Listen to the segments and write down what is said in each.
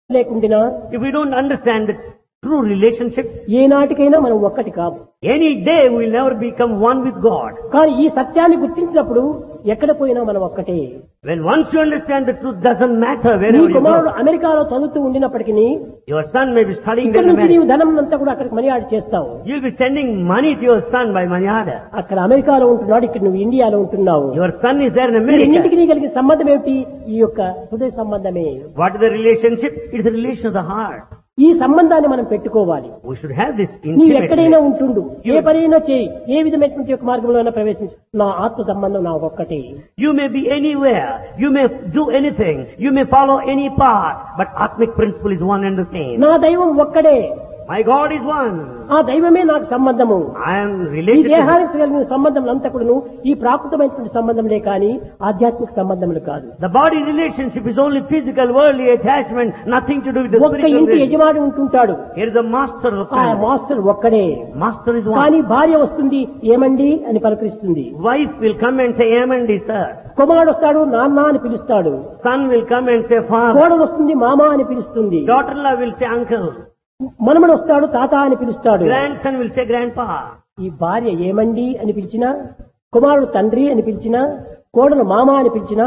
లేకుండా if we don't understand the true relationship, ఏనాటికైనా మనం ఒక్కటి కాము any day we will never become one with God. కానీ ఈ సత్యాన్ని గుర్తించినప్పుడు ఎక్కడ పోయినా మనం ఒక్కటే When once you understand the truth, doesn't matter నీ wherever you కుమారుడు go. అమెరికాలో చదువుతూ ఉండినప్పటికీ Your son may be studying ఇక్కడ in నుంచి నీవు America. ధనం అంతా కూడా అక్కడికి మనియాడు చేస్తావు You'll be sending money to your son by money order. అక్కడ అమెరికాలో ఉంటున్నాడు ఇక్కడ నువ్వు ఇండియాలో ఉంటున్నావు Your son is there in ఈ America. రెండింటికి నీ కలిగిన సంబంధం ఏమిటి ఈ యొక్క హృదయ సంబంధమే What is the relationship? It's the relation of the heart. ఈ సంబంధాన్ని మనం పెట్టుకోవాలి We should have this నీవు intimate ఎక్కడైనా relation. ఉంటుండు ఏ పనైనా చేయి ఏ విధమైనటువంటి యొక్క మార్గంలో ప్రవేశించు నా ఆత్మ సంబంధం నా ఒక్కటే You may be anywhere. You may do anything. You may follow any path. But Atmic principle is one and the same. నా దైవం ఒక్కడే My God is one. ఆ దైవమే నాకు సంబంధము I am ఈ related to Him. దేహానికి కలిగిన సంబంధం అంతా కూడాను ఈ ప్రాకృతమైనటువంటి సంబంధంలే కానీ ఆధ్యాత్మిక సంబంధములు కాదు The body relationship is only physical, worldly attachment, nothing to do with the ఒక్క spiritual ఇంటి relationship. యజమాని ఉంటుంటాడు Here is the master of the ఆ family. మాస్టర్ ఒక్కడే Master is one. కానీ భార్య వస్తుంది ఏమండి అని పలకరిస్తుంది Wife will come and say, Amandi, sir. కుమారుడు వస్తాడు నాన్న అని పిలుస్తాడు Son will come and say, father. కోడలు వస్తుంది మామ అని పిలుస్తుంది Daughter-in-law will say, uncle. మనమడు వస్తాడు తాత అని పిలుస్తాడు Grandson will say, grandpa. ఈ భార్య ఏమండి అని పిలిచినా కుమారుడు తండ్రి అని పిలిచినా కోడలు మామ అని పిలిచినా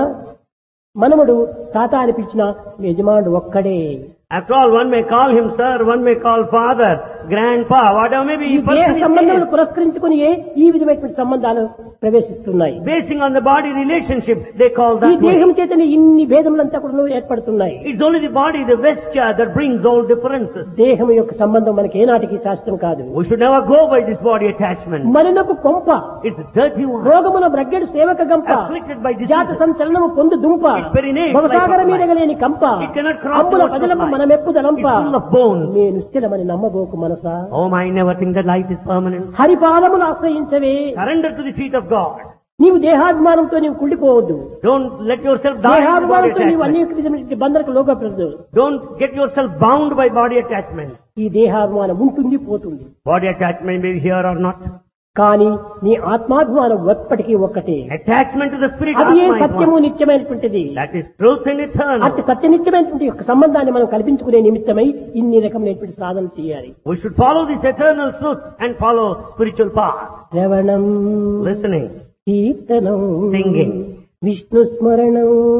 మనముడు తాత అని పిలిచినా యజమానుడు ఒక్కడే After all, one may call him sir, one may call father, grandpa, whatever may be. ఈ he దేహ person is సంబంధములు there. పురస్కరించుకుని ఈ విధమైనటువంటి సంబంధాలు ప్రవేశిస్తున్నాయి Basing on the body relationship, they call ఈ that way. దేహం చేతనే ఇన్ని భేదములంతా కూడా ఏర్పడుతున్నాయి It's only the body, the vesture that brings all differences. దేహం యొక్క సంబంధం మనకి ఏనాటికి శాస్త్రం కాదు We should never go by this body attachment. మలినపు కొంప It's a dirty one. రోగమున బ్రగ్గెడు సేవక గంప Afflicted by జాత disease. సంచలనము పొందు దుంప Its very name is భవసాగర like a మీద గలేని కంప It cannot cross అంబుల the ocean of పదలము life. మనమెప్పుదలంప It's full of bones. నేను స్థిరమని నమ్మబోకు మనసా Oh, I never think that life is permanent. హరిపాదములు ఆశ్రయించవే Surrender to the feet of God. నీవు దేహాభిమానంతో నీవు కుళ్ళిపోవద్దు Don't let yourself die in the body దేహాభిమానంతో నీవు attachment. అనేక విధమైన బంధనకు లోకపడదు Don't get yourself bound by body attachment. ఈ దేహాభిమానం ఉంటుంది పోతుంది Body attachment may be here or not. కానీ నీ ఆత్మాభిమానం ఎప్పటికీ ఒక్కటే Attachment to the spirit అది ఏ Atma is సత్యము one. నిత్యమైనటువంటిది That is truth and eternal. అట్టి సత్యనిత్యమైనటువంటి యొక్క సంబంధాన్ని మనం కల్పించుకునే నిమిత్తమై ఇన్ని రకమైనటువంటి సాధన చేయాలి We should follow this eternal truth and follow spiritual path. శ్రవణం Listening. కీర్తనం Singing. విష్ణు స్మరణం